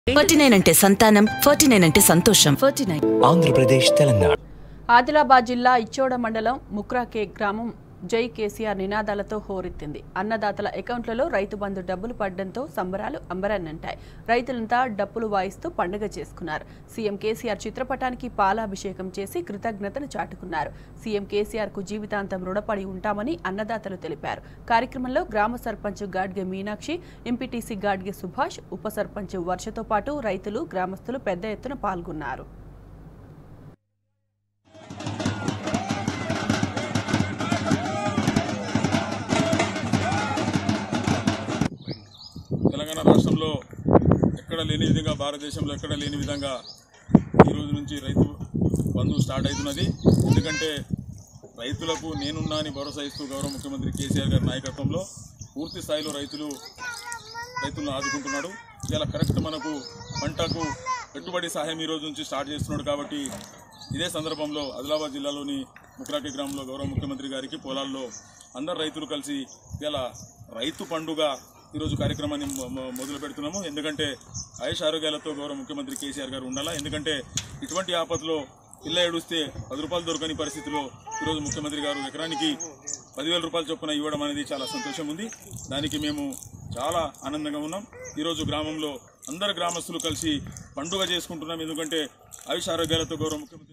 forty nine అంటే సంతానం forty nine అంటే సంతోషం ఫార్టీ నైన్ ఆంధ్రప్రదేశ్ తెలంగాణ ఆదిలాబాద్ జిల్లా ఇచ్చోడ మండలం ముక్రాకే గ్రామం జై కేసీఆర్ నినాదాలతో హోరెత్తింది అన్నదాతల అకౌంట్లలో రైతు బంధు డబ్బులు పడడంతో సంబరాలు అంబరాన్నంటాయి రైతులంతా డప్పులు వాయిస్తూ పండుగ చేసుకున్నారు సీఎం కేసీఆర్ చిత్రపటానికి పాలాభిషేకం చేసి కృతజ్ఞతను చాటుకున్నారు సీఎం కేసీఆర్ కు జీవితాంతం రుణపడి ఉంటామని అన్నదాతలు తెలిపారు కార్యక్రమంలో గ్రామ సర్పంచ్ గాడ్గే మీనాక్షి ఎంపీటీసీ గాడ్గే సుభాష్ ఉప సర్పంచ్ వర్షతో పాటు రైతులు గ్రామస్తులు పెద్ద ఎత్తున పాల్గొన్నారు తెలంగాణ రాష్ట్రంలో ఎక్కడ లేని విధంగా భారతదేశంలో ఎక్కడ లేని విధంగా ఈ రోజు నుంచి రైతు బంధు స్టార్ట్ అవుతున్నది ఎందుకంటే రైతులకు నేనున్నా అని భరోసా ఇస్తూ గౌరవ ముఖ్యమంత్రి కేసీఆర్ గారి నాయకత్వంలో పూర్తి స్థాయిలో రైతులు రైతులను ఆదుకుంటున్నాడు ఇలా కరెక్ట్ మనకు పంటకు పెట్టుబడి సహాయం ఈ రోజు నుంచి స్టార్ట్ చేస్తున్నాడు కాబట్టి ఇదే సందర్భంలో ఆదిలాబాద్ జిల్లాలోని ముక్రాకి గ్రామంలో గౌరవ ముఖ్యమంత్రి గారికి పొలాల్లో అందరు రైతులు కలిసి ఇలా రైతు పండుగ ఈరోజు కార్యక్రమాన్ని మొ- మొ- మొదలు పెడుతున్నాము ఎందుకంటే ఆయుష్ ఆరోగ్యాలతో గౌరవ ముఖ్యమంత్రి కేసీఆర్ గారు ఉండాలా ఎందుకంటే ఇటువంటి ఆపదలో పిల్ల ఏడుస్తే పది రూపాయలు దొరకని పరిస్థితిలో ఈరోజు ముఖ్యమంత్రి గారు ఎకరానికి పదివేల రూపాయల చొప్పున ఇవ్వడం అనేది చాలా సంతోషం ఉంది దానికి మేము చాలా ఆనందంగా ఉన్నాం ఈరోజు గ్రామంలో అందరు గ్రామస్తులు కలిసి పండుగ చేసుకుంటున్నాం ఎందుకంటే ఆయుష్ ఆరోగ్యాలతో గౌరవ ముఖ్యమంత్రి